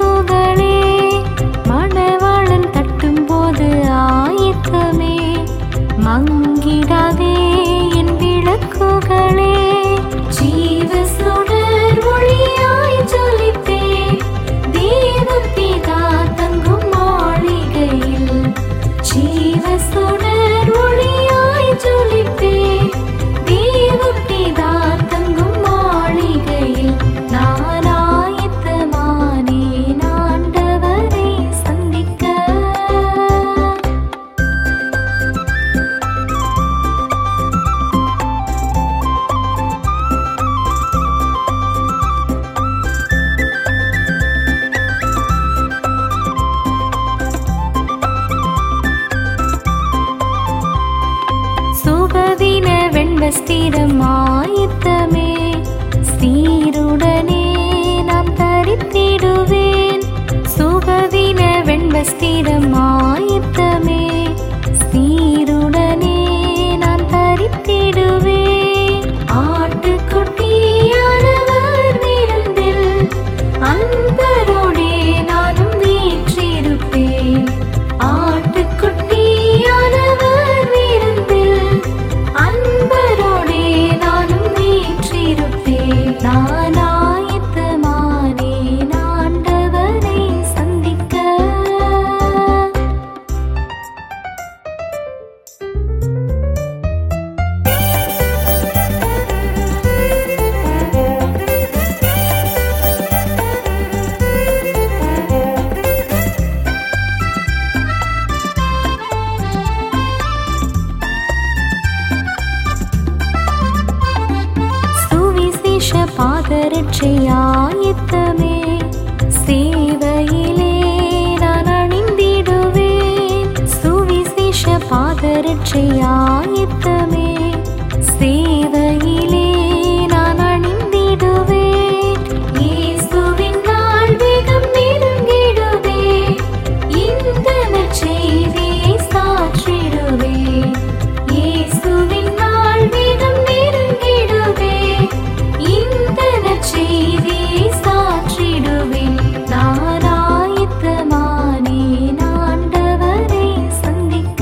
விளக்குகளே மணவாளன் தட்டும்போது ஆயத்தமே மங்கிடாதே என் விளக்குகளே ஜீவ சுடர் ஒளியாய் ஜொலிப்பே தேவ பிதா தங்கும் மாளிகையில் ஜீவ சுடர் ஒளியாய் ஜொலிப்பே தேவ பிதா தங்கும் மாளிகையில் நான் ஆயத்தமானேன் ஆண்டவரை சந்திக்க சுபதின வெண்வஸ்திரம் ஆயத்தமே சீருடனே நான் தரித்திடுவேன் சுபதின வெண்வஸ்திரம் ஆயத்தமே சீருடனே நான் தரித்திடுவேன் ஆட்டுக்குட்டியானவர் விருந்தில் அன்பரோடே நானும் வீற்றிருப்பேன் ஆட்டுக்குட்டியானவர் விருந்தில் அன்பரோடே நானும் வீற்றிருப்பேன் நான் ஆயத்தமானேன் ஆண்டவரை சந்திக்க சுவிசேஷ பாதரட்சை ஆயத்தமே சேவையிலே நான் அணிந்திடுவேன் சுவிசேஷ பாதரட்சை ஆயத்தமே சேவையிலே நான் அணிந்திடுவேன் இயேசுவின் நாள் வேகம் நெருங்கிடுவே இந்த நற்செய்தியை சாற்றிடுவேன் இயேசுவின் நாள் வேகம் நெருங்கிடுவே இந்த நற்செய்தியை சாற்றிடுவேன் நான் ஆயத்தமானேன் ஆண்டவரை சந்திக்க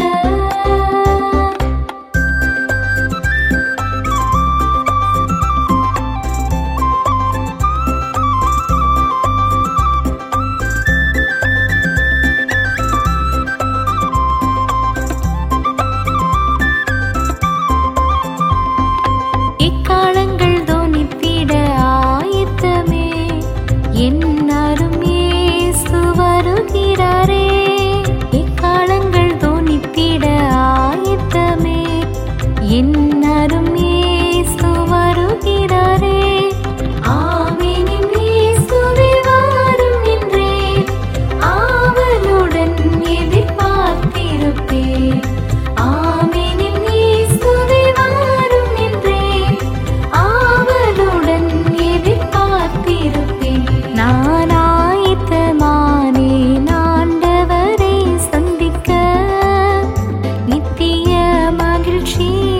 இக்காலங்கள் தோனித்திட ஆயத்தமே என் அரும் இயேசு வருகிறாரே இக்காலங்கள் தோனித்திட ஆயத்தமே என் அரும் இயேசு வருகிறாரே ஆமெனின் இயேசுவே வாரும் என்றேன் ஆவலுடன் எதிர்பார்த்திருப்பேன் ஆமெனின் இயேசுவே வாரும் என்றேன் ஆவலுடன் எதிர்பார்த்திருப்பேன் நான் ஆயத்தமானேன் ஆண்டவரை சந்திக்க நித்திய மகிழ்ச்சி